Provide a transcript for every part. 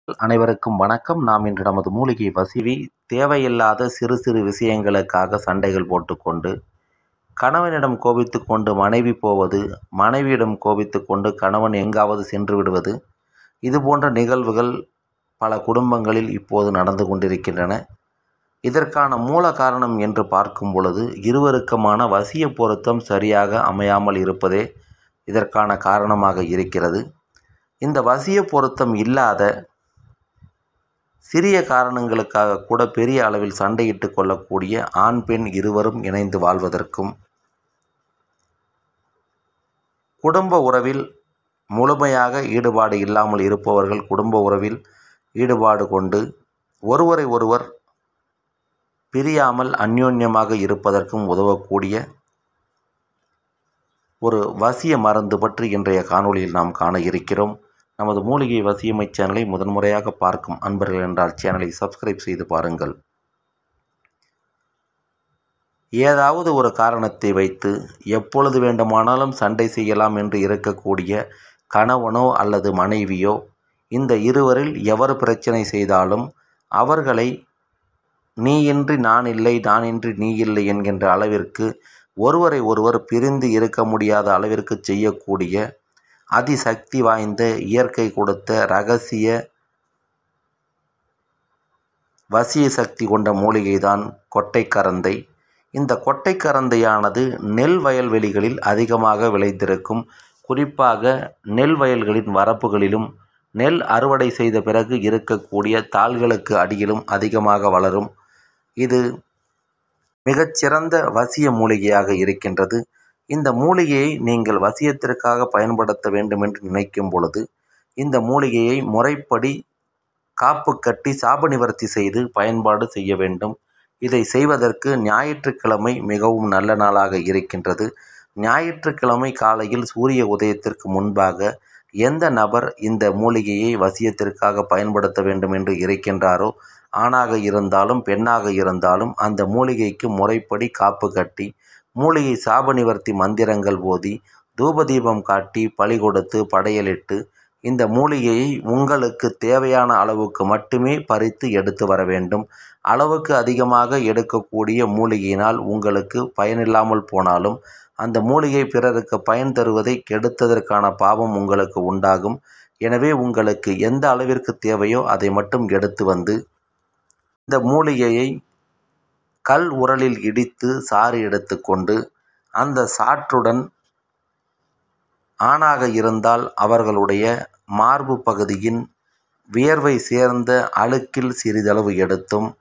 அனைவருக்கும் வணக்கம் நாம் இன்று நமது மூலிகை வசிவி தேவையில்லாத சிறு சிறு விஷயங்களுக்காக சண்டைகள் போட்டுக்கொண்டு கணவனிடம் கோபித்து கொண்டு மனைவி போவது மனைவியிடம் கோபித்து கொண்டு கணவன் எங்காவது சென்று விடுவது இது போன்ற நிகழ்வுகள் பல குடும்பங்களில் இப்போது நடந்து கொண்டிருக்கின்றன இதற்கான மூல காரணம் என்று பார்க்கும் பொழுது இருவருக்குமான வசிய பொருத்தம் சரியாக அமையாமல் இருப்பதே இதற்கான காரணமாக இருக்கிறது இந்த வசிய பொருத்தம் இல்லாத சிறிய காரணங்களுக்காக கூட பெரிய அளவில் சண்டையிட்டு கொள்ளக்கூடிய ஆண் பெண் இருவரும் இணைந்து வாழ்வதற்கும் குடும்ப உறவில் முழுமையாக ஈடுபாடு இல்லாமல் இருப்பவர்கள் குடும்ப உறவில் ஈடுபாடு கொண்டு ஒருவரை ஒருவர் பிரியாமல் அந்யோன்யமாக இருப்பதற்கும் உதவக்கூடிய ஒரு வசிய மருந்து பற்றி இன்றைய காணொளியில் நாம் காண இருக்கிறோம் நமது மூலிகை வசியமை சேனலை முதன்முறையாக பார்க்கும் அன்பர்கள் என்றால் சேனலை சப்ஸ்கிரைப் செய்து பாருங்கள் ஏதாவது ஒரு காரணத்தை வைத்து எப்பொழுது வேண்டுமானாலும் சண்டை செய்யலாம் என்று இருக்கக்கூடிய கணவனோ அல்லது மனைவியோ இந்த இருவரில் எவர் பிரச்சனை செய்தாலும் அவர்களை நீ இன்றி நான் இல்லை நான் இன்றி நீ இல்லை என்கின்ற அளவிற்கு ஒருவரை ஒருவர் பிரிந்து இருக்க முடியாத அளவிற்கு செய்யக்கூடிய அதிசக்தி வாய்ந்த இயற்கை கொடுத்த ரகசிய வசிய சக்தி கொண்ட மூலிகைதான் கொட்டைக்கரந்தை இந்த கொட்டைக்கரந்தையானது நெல் வயல்வெளிகளில் அதிகமாக விளைந்திருக்கும் குறிப்பாக நெல் வயல்களின் வரப்புகளிலும் நெல் அறுவடை செய்த பிறகு இருக்கக்கூடிய தாள்களுக்கு அடியிலும் அதிகமாக வளரும் இது மிகச்சிறந்த வசிய மூலிகையாக இருக்கின்றது இந்த மூலிகையை நீங்கள் வசியத்திற்காக பயன்படுத்த வேண்டும் என்று நினைக்கும் பொழுது இந்த மூலிகையை முறைப்படி காப்பு கட்டி சாப நிவர்த்தி செய்து பயன்பாடு செய்ய வேண்டும் இதை செய்வதற்கு ஞாயிற்றுக்கிழமை மிகவும் நல்ல நாளாக இருக்கின்றது ஞாயிற்றுக்கிழமை காலையில் சூரிய உதயத்திற்கு முன்பாக எந்த நபர் இந்த மூலிகையை வசியத்திற்காக பயன்படுத்த வேண்டும் என்று இருக்கின்றாரோ ஆணாக இருந்தாலும் பெண்ணாக இருந்தாலும் அந்த மூலிகைக்கு முறைப்படி காப்பு கட்டி மூலிகை சாப நிவர்த்தி மந்திரங்கள் ஓதி தூபதீபம் காட்டி பழி கொடுத்து படையலிட்டு இந்த மூலிகையை உங்களுக்கு தேவையான அளவுக்கு மட்டுமே பறித்து எடுத்து வர வேண்டும் அளவுக்கு அதிகமாக எடுக்கக்கூடிய மூலிகையினால் உங்களுக்கு பயனில்லாமல் போனாலும் அந்த மூலிகை பிறருக்கு பயன் தருவதை கெடுத்ததற்கான பாவம் உங்களுக்கு உண்டாகும் எனவே உங்களுக்கு எந்த அளவிற்கு தேவையோ அதை மட்டும் எடுத்து வந்து இந்த மூலிகையை கல் உரலில் இடித்து சாறு எடுத்துக்கொண்டு அந்த சாற்றுடன் ஆணாக இருந்தால் அவர்களுடைய மார்பு பகுதியின் வியர்வை சேர்ந்த அழுக்கில் சிறிதளவு எடுத்தும்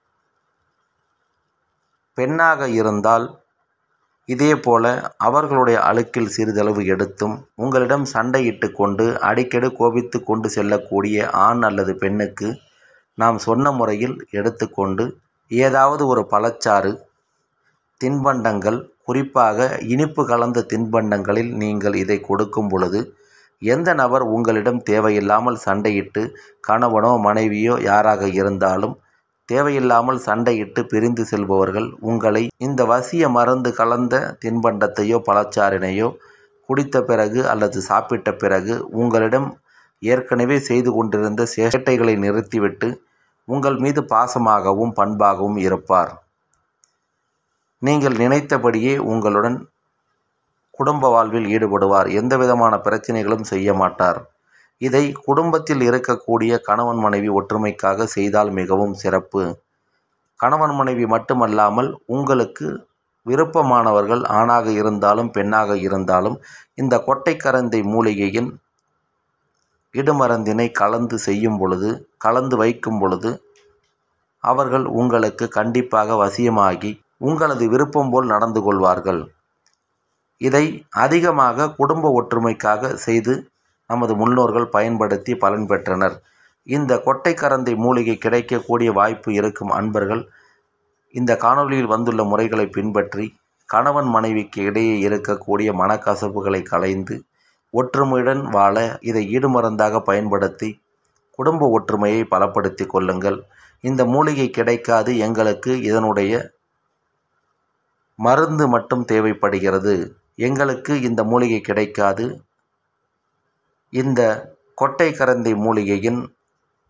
பெண்ணாக இருந்தால் இதே போல அவர்களுடைய அழுக்கில் சிறிதளவு எடுத்தும் உங்களிடம் சண்டையிட்டு கொண்டு அடிக்கடி கோபித்து கொண்டு செல்லக்கூடிய ஆண் அல்லது பெண்ணுக்கு நாம் சொன்ன முறையில் எடுத்துக்கொண்டு ஏதாவது ஒரு பழச்சாறு தின்பண்டங்கள் குறிப்பாக இனிப்பு கலந்த தின்பண்டங்களில் நீங்கள் இதை கொடுக்கும் பொழுது எந்த நபர் உங்களிடம் தேவையில்லாமல் சண்டையிட்டு கணவனோ மனைவியோ யாராக இருந்தாலும் தேவையில்லாமல் சண்டையிட்டு பிரிந்து செல்பவர்கள் உங்களை இந்த வசிய மருந்து கலந்த தின்பண்டத்தையோ பழச்சாறினையோ குடித்த பிறகு அல்லது சாப்பிட்ட பிறகு உங்களிடம் ஏற்கனவே செய்து கொண்டிருந்த சேட்டைகளை நிறுத்திவிட்டு உங்கள் மீது பாசமாகவும் பண்பாகவும் இருப்பார் நீங்கள் நினைத்தபடியே உங்களுடன் குடும்ப வாழ்வில் ஈடுபடுவார் எந்த விதமான பிரச்சனைகளும் செய்ய மாட்டார் இதை குடும்பத்தில் இருக்கக்கூடிய கணவன் மனைவி ஒற்றுமைக்காக செய்தால் மிகவும் சிறப்பு கணவன் மனைவி மட்டுமல்லாமல் உங்களுக்கு விருப்பமானவர்கள் ஆணாக இருந்தாலும் பெண்ணாக இருந்தாலும் இந்த கொட்டைக்கரந்தை மூலிகையின் இடுமருந்தினை கலந்து செய்யும் பொழுது கலந்து வைக்கும் பொழுது அவர்கள் உங்களுக்கு கண்டிப்பாக வசியமாகி உங்களது விருப்பம் போல் நடந்து கொள்வார்கள் இதை அதிகமாக குடும்ப ஒற்றுமைக்காக செய்து நமது முன்னோர்கள் பயன்படுத்தி பலன் பெற்றனர் இந்த கொட்டைக்கரந்தை மூலிகை கிடைக்கக்கூடிய வாய்ப்பு இருக்கும் அன்பர்கள் இந்த காணொலியில் வந்துள்ள முறைகளை பின்பற்றி கணவன் மனைவிக்கு இடையே இருக்கக்கூடிய மனக்கசப்புகளை களைந்து ஒற்றுமையுடன் வாழ இதை ஈடுமருந்தாக பயன்படுத்தி குடும்ப ஒற்றுமையை பலப்படுத்தி கொள்ளுங்கள் இந்த மூலிகை கிடைக்காது எங்களுக்கு இதனுடைய மருந்து மட்டும் தேவைப்படுகிறது எங்களுக்கு இந்த மூலிகை கிடைக்காது இந்த கொட்டை கரந்தை மூலிகையின்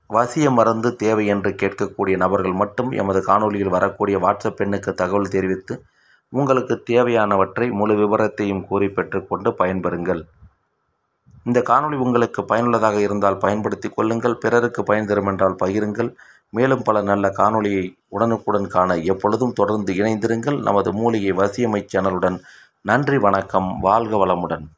வசிய மருந்து தேவை என்று கேட்கக்கூடிய நபர்கள் மட்டும் எமது காணொளியில் வரக்கூடிய வாட்ஸ்அப் எண்ணுக்கு தகவல் தெரிவித்து உங்களுக்கு தேவையானவற்றை முழு விவரத்தையும் கூறி பெற்றுக்கொண்டு பயன்பெறுங்கள் இந்த காணொளி உங்களுக்கு பயனுள்ளதாக இருந்தால் பயன்படுத்தி கொள்ளுங்கள் பிறருக்கு பயன் தரும் என்றால் பகிருங்கள் மேலும் பல நல்ல காணொளியை உடனுக்குடன் காண எப்பொழுதும் தொடர்ந்து இணைந்திருங்கள் நமது மூலிகை வசியமை சேனலுடன் நன்றி வணக்கம் வாழ்க வளமுடன்